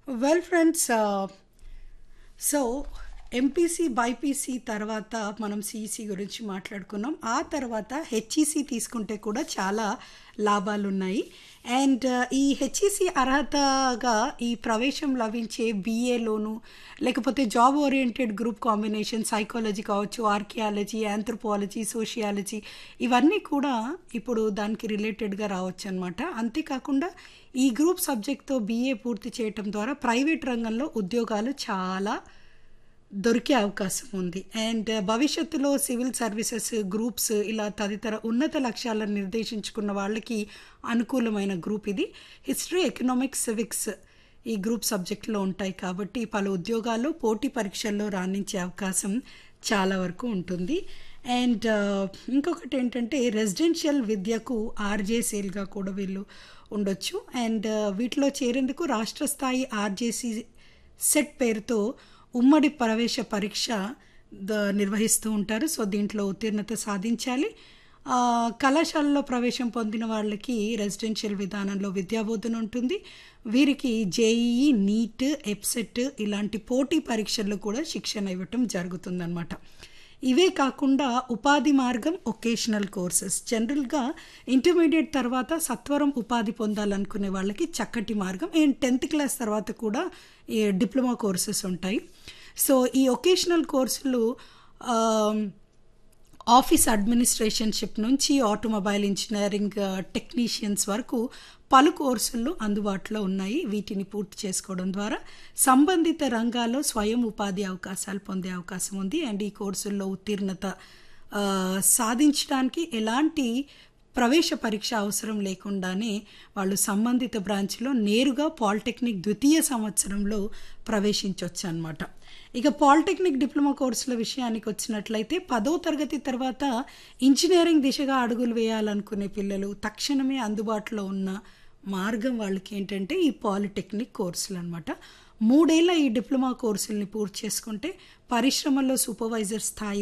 well friends so MPC BiPC తర్వాత మనం CEC గురించి మాట్లాడుకున్నాం ఆ తర్వాత హెచ్ఈసి తీసుకుంటే కూడా చాలా లాభాలు ఉన్నాయి అండ్ ఈ హెచ్ఈసి అర్హతగా ఈ ప్రవేశం లభించే బీఏలోను లేకపోతే job oriented group combination psychology కావచ్చు ఆర్కియాలజీ ఆంథ్రోపాలజీ సోషియాలజీ ఇవన్నీ కూడా ఇప్పుడు దానికి రిలేటెడ్గా రావచ్చు అనమాట అంతేకాకుండా ఈ గ్రూప్ సబ్జెక్ట్తో బీఏ పూర్తి చేయటం ద్వారా ప్రైవేట్ రంగంలో ఉద్యోగాలు చాలా దొరికే అవకాశం ఉంది అండ్ భవిష్యత్తులో సివిల్ సర్వీసెస్ గ్రూప్స్ ఇలా తదితర ఉన్నత లక్ష్యాలను నిర్దేశించుకున్న వాళ్ళకి అనుకూలమైన గ్రూప్ ఇది హిస్టరీ ఎకనామిక్స్ సివిక్స్ ఈ గ్రూప్ సబ్జెక్టులో ఉంటాయి కాబట్టి పలు ఉద్యోగాల్లో పోటీ పరీక్షల్లో రాణించే అవకాశం చాలా వరకు ఉంటుంది అండ్ ఇంకొకటి ఏంటంటే రెసిడెన్షియల్ విద్యకు ఆర్జేసీలుగా కూడా వీళ్ళు ఉండొచ్చు అండ్ వీటిలో చేరేందుకు రాష్ట్ర స్థాయి ఆర్జేసీ సెట్ పేరుతో ఉమ్మడి ప్రవేశ పరీక్ష నిర్వహిస్తూ ఉంటారు సో దీంట్లో ఉత్తీర్ణత సాధించాలి కళాశాలలో ప్రవేశం పొందిన వాళ్ళకి రెసిడెన్షియల్ విధానంలో విద్యాబోధన ఉంటుంది వీరికి జేఈఈ నీట్ ఎప్సెట్ ఇలాంటి పోటీ పరీక్షల్లో కూడా శిక్షణ ఇవ్వటం జరుగుతుందన్నమాట ఇవే కాకుండా ఉపాధి మార్గం ఒకేషనల్ కోర్సెస్ జనరల్గా ఇంటర్మీడియట్ తర్వాత సత్వరం ఉపాధి పొందాలనుకునే వాళ్ళకి చక్కటి మార్గం అండ్ టెన్త్ క్లాస్ తర్వాత కూడా ఈ డిప్లొమా కోర్సెస్ ఉంటాయి సో ఈ ఒకేషనల్ కోర్సులు ఆఫీస్ అడ్మినిస్ట్రేషన్షిప్ నుంచి ఆటోమొబైల్ ఇంజనీరింగ్ టెక్నీషియన్స్ వరకు పలు కోర్సులు అందుబాటులో ఉన్నాయి వీటిని పూర్తి చేసుకోవడం ద్వారా సంబంధిత రంగాల్లో స్వయం ఉపాధి అవకాశాలు పొందే అవకాశం ఉంది అండ్ ఈ కోర్సుల్లో ఉత్తీర్ణత సాధించడానికి ఎలాంటి ప్రవేశ పరీక్ష అవసరం లేకుండానే వాళ్ళు సంబంధిత బ్రాంచ్లో నేరుగా పాలిటెక్నిక్ ద్వితీయ సంవత్సరంలో ప్రవేశించవచ్చు అనమాట ఇక పాలిటెక్నిక్ డిప్లొమా కోర్సుల విషయానికి వచ్చినట్లయితే పదో తరగతి తర్వాత ఇంజనీరింగ్ దిశగా అడుగులు వేయాలనుకునే పిల్లలు తక్షణమే అందుబాటులో ఉన్న మార్గం వాళ్ళకి ఏంటంటే ఈ పాలిటెక్నిక్ కోర్సులు అనమాట మూడేళ్ల ఈ డిప్లొమా కోర్సుల్ని పూర్తి చేసుకుంటే పరిశ్రమల్లో సూపర్వైజర్ స్థాయి